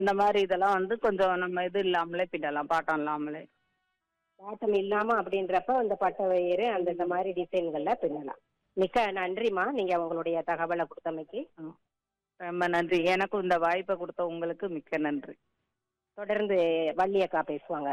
இந்த மாதிரி இதெல்லாம் வந்து கொஞ்சம் நம்ம இது இல்லாமலே பின்னலாம் பாட்டம் இல்லாமலே பாட்டம் இல்லாம அப்படின்றப்ப அந்த பட்டை வயிறு அந்த இந்த மாதிரி டிசைன்கள்ல பின்னலாம் மிக்க நன்றிம்மா நீங்க உங்களுடைய தகவலை கொடுத்தமைக்கு ரொம்ப நன்றி எனக்கும் இந்த வாய்ப்பை கொடுத்த உங்களுக்கு மிக்க நன்றி தொடர்ந்து வள்ளி அக்கா பேசுவாங்க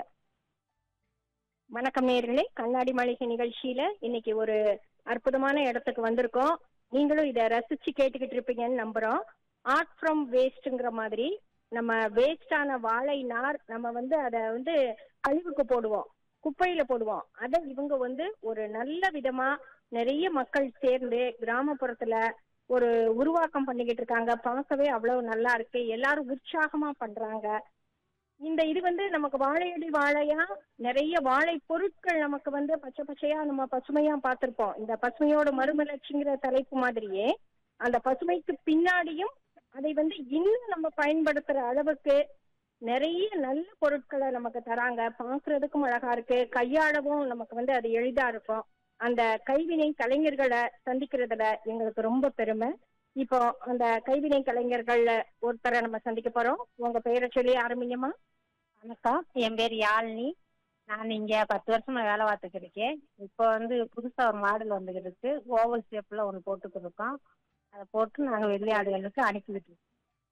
வணக்கம் நேர்களே கண்ணாடி மாளிகை நிகழ்ச்சியில இன்னைக்கு ஒரு அற்புதமான இடத்துக்கு வந்திருக்கோம் நீங்களும் இதை ரசிச்சு கேட்டுக்கிட்டு இருப்பீங்கன்னு நம்புறோம் ஆர்ட் ஃப்ரம் வேஸ்ட்ங்கிற மாதிரி நம்ம வேஸ்டான வாழை நார் நம்ம வந்து அதை வந்து கழிவுக்கு போடுவோம் குப்பையில போடுவோம் அதை இவங்க வந்து ஒரு நல்ல விதமா நிறைய மக்கள் சேர்ந்து கிராமப்புறத்துல ஒரு உருவாக்கம் பண்ணிக்கிட்டு இருக்காங்க பார்க்கவே அவ்வளவு நல்லா இருக்கு எல்லாரும் உற்சாகமா பண்றாங்க இந்த இது வந்து நமக்கு வாழையடி வாழையா நிறைய வாழை பொருட்கள் நமக்கு வந்து பச்சை பச்சையா நம்ம பசுமையா பார்த்திருப்போம் இந்த பசுமையோட மறுமலர்ச்சிங்கிற தலைப்பு மாதிரியே அந்த பசுமைக்கு பின்னாடியும் அதை வந்து இன்னும் நம்ம பயன்படுத்துற அளவுக்கு நிறைய நல்ல பொருட்களை நமக்கு தராங்க பார்க்கிறதுக்கும் அழகா இருக்கு கையாளவும் நமக்கு வந்து அது எளிதா இருக்கும் அந்த கைவினை கலைஞர்களை சந்திக்கிறதுல எங்களுக்கு ரொம்ப பெருமை இப்போ அந்த கைவினை கலைஞர்கள்ல ஒருத்தரை நம்ம சந்திக்க போறோம் உங்க பெயரை சொல்லி ஆரம்பிங்கம்மா வணக்கம் என் பேர் யாழினி நான் இங்க பத்து வருஷமா வேலை பார்த்துக்கிட்டு இருக்கேன் இப்போ வந்து புதுசா ஒரு மாடல் வந்துகிட்டு இருக்கு ஓவல் ஷேப்ல ஒன்று போட்டுக்கிட்டு இருக்கோம் அதை போட்டு நாங்கள் வெளிநாடுகளுக்கு அனுப்பிக்கிட்டு இருக்கோம்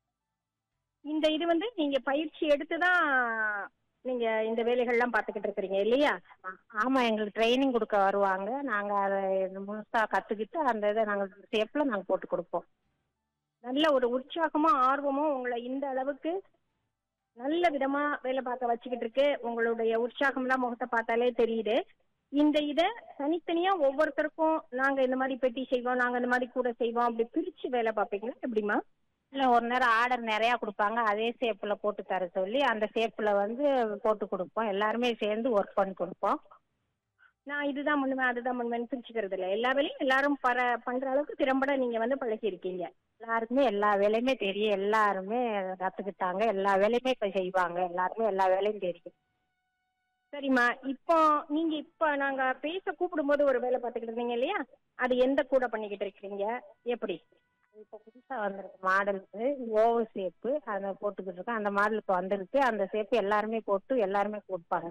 இந்த இது வந்து நீங்க பயிற்சி எடுத்துதான் நீங்க இந்த வேலைகள்லாம் பார்த்துக்கிட்டு இருக்கிறீங்க இல்லையா ஆமா எங்களுக்கு ட்ரைனிங் கொடுக்க வருவாங்க நாங்க அதை முழுசா கத்துக்கிட்டு அந்த இதை நாங்கள் ஷேப்ல நாங்கள் போட்டு கொடுப்போம் நல்ல ஒரு உற்சாகமா ஆர்வமும் உங்களை இந்த அளவுக்கு நல்ல விதமா வேலை பார்க்க வச்சுக்கிட்டு இருக்கு உங்களுடைய உற்சாகம்லாம் முகத்தை பார்த்தாலே தெரியுது இந்த இத தனித்தனியா ஒவ்வொருத்தருக்கும் நாங்க இந்த மாதிரி பெட்டி செய்வோம் நாங்க இந்த மாதிரி கூட செய்வோம் அப்படி பிரிச்சு வேலை பார்ப்பீங்களா எப்படிமா இல்லை ஒரு நேரம் ஆர்டர் நிறையா கொடுப்பாங்க அதே ஷேப்பில் போட்டு தர சொல்லி அந்த ஷேப்பில் வந்து போட்டு கொடுப்போம் எல்லாருமே சேர்ந்து ஒர்க் பண்ணி கொடுப்போம் நான் இதுதான் பண்ணுவேன் அதுதான் பண்ணுவேன்னு பிரிச்சுக்கிறது இல்லை எல்லா வேலையும் எல்லாரும் பர பண்ற அளவுக்கு திறம்பட நீங்க வந்து பழகி இருக்கீங்க எல்லாருக்குமே எல்லா வேலையுமே தெரியும் எல்லாருமே கற்றுக்கிட்டாங்க எல்லா வேலையுமே இப்போ செய்வாங்க எல்லாருமே எல்லா வேலையும் தெரியும் சரிம்மா இப்போ நீங்க இப்ப நாங்க பேச கூப்பிடும்போது ஒரு வேலை பார்த்துக்கிட்டு இருந்தீங்க இல்லையா அது எந்த கூட பண்ணிக்கிட்டு இருக்கீங்க எப்படி இப்போ புதுசாக வந்திருக்கு மாடலுக்கு ஓவல் ஷேப்பு அதை போட்டுக்கிட்டு இருக்கோம் அந்த மாடலுக்கு வந்திருக்கு அந்த ஷேப்பு எல்லாருமே போட்டு எல்லாருமே கொடுப்பாங்க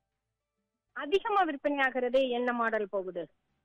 அதிகமா விற்பனை ஆகிறது என்ன மாடல் போகுது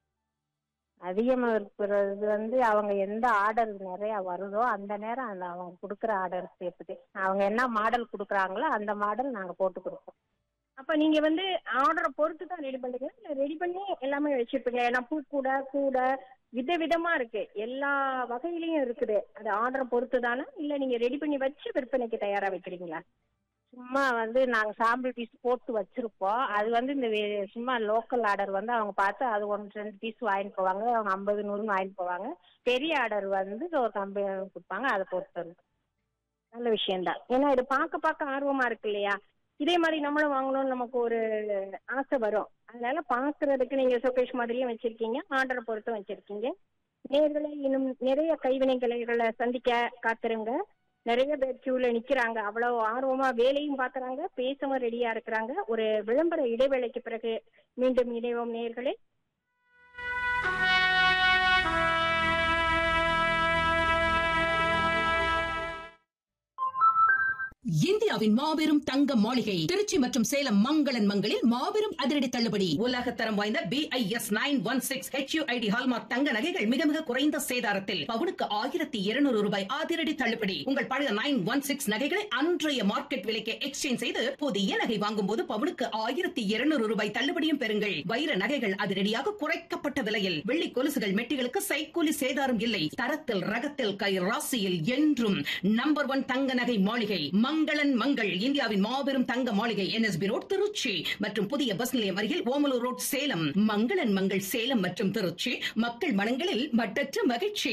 அதிகமாக இருக்கிறது வந்து அவங்க எந்த ஆர்டர் நிறையா வருதோ அந்த நேரம் அந்த அவங்க கொடுக்குற ஆர்டர் ஷேப்புக்கு அவங்க என்ன மாடல் கொடுக்குறாங்களோ அந்த மாடல் நாங்கள் போட்டு கொடுப்போம் அப்ப நீங்க வந்து ஆர்டரை பொறுத்து தான் ரெடி பண்றீங்க இல்ல ரெடி பண்ணி எல்லாமே வச்சிருப்பீங்க ஏன்னா பூ கூட கூட வித விதமா இருக்கு எல்லா வகையிலயும் இருக்குது அது ஆர்டரை பொறுத்து தானே இல்ல நீங்க ரெடி பண்ணி வச்சு விற்பனைக்கு தயாரா வைக்கிறீங்களா சும்மா வந்து நாங்கள் சாம்பிள் பீஸ் போட்டு வச்சிருப்போம் அது வந்து இந்த வே- சும்மா லோக்கல் ஆர்டர் வந்து அவங்க பார்த்து அது ஒன்று ரெண்டு பீஸ் வாங்கிட்டு போவாங்க அவங்க ஐம்பது நூறுன்னு வாங்கிட்டு போவாங்க பெரிய ஆர்டர் வந்து ஒரு கம்பெனி கொடுப்பாங்க அதை போட்டு தருவோம் நல்ல விஷயம்தான் ஏன்னா இது பார்க்க பார்க்க ஆர்வமா இருக்கு இல்லையா இதே மாதிரி நம்மளும் வாங்கணும்னு நமக்கு ஒரு ஆசை வரும் அதனால பாக்குறதுக்கு நீங்க ஷோகேஷ் மாதிரியும் வச்சிருக்கீங்க ஆர்டரை பொறுத்தும் வச்சிருக்கீங்க நேர்களை இன்னும் நிறைய கைவினை கலைகளை சந்திக்க காத்துருங்க நிறைய பேர் கியூல நிக்கிறாங்க அவ்வளவு ஆர்வமா வேலையும் பாக்குறாங்க பேசவும் ரெடியா இருக்கிறாங்க ஒரு விளம்பர இடைவேளைக்கு பிறகு மீண்டும் இணைவோம் நேர்களே இந்தியாவின் மாபெரும் தங்க மாளிகை திருச்சி மற்றும் சேலம் மங்களன் மங்களில் மாபெரும் அதிரடி தள்ளுபடி உலக தரம் வாய்ந்த B I S nine one six HUID hallmark தங்க நகைகள் மிக மிக குறைந்த சேதாரத்தில் பவுனுக்கு ஆயிரத்தி இருநூறு ரூபாய் அதிரடி தள்ளுபடி உங்கள் பழைய நைன் ஒன் சிக்ஸ் நகைகளை அன்றைய மார்க்கெட் விலைக்கு எக்ஸ்சேஞ்ச் செய்து புதிய நகை வாங்கும் போது பவுனுக்கு ஆயிரத்தி இருநூறு ரூபாய் தள்ளுபடியும் பெறுங்கள் வைர நகைகள் அதிரடியாக குறைக்கப்பட்ட விலையில் வெள்ளி கொலுசுகள் மெட்டிகளுக்கு சைக்கூலி சேதாரம் இல்லை தரத்தில் ரகத்தில் கை ராசியில் என்றும் நம்பர் ஒன் தங்க நகை மாளிகை மங்களன் மங்கள் இந்தியாவின் மாபெரும் தங்க மாளிகை என்எஸ்பி ரோட் திருச்சி மற்றும் புதிய பஸ் நிலையம் அருகில் ஓமலூர் ரோட் சேலம் மங்களன் மங்கள் சேலம் மற்றும் திருச்சி மக்கள் மனங்களில் மட்டற்ற மகிழ்ச்சி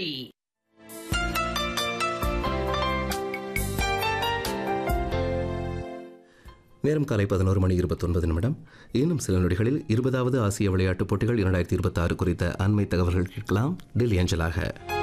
நேரம் காலை பதினோரு மணி இருபத்தொன்பது நிமிடம் இன்னும் சில நொடிகளில் இருபதாவது ஆசிய விளையாட்டுப் போட்டிகள் இரண்டாயிரத்தி இருபத்தாறு குறித்த அண்மை தகவல்கள் கேட்கலாம் டெல்லி அஞ்சலாக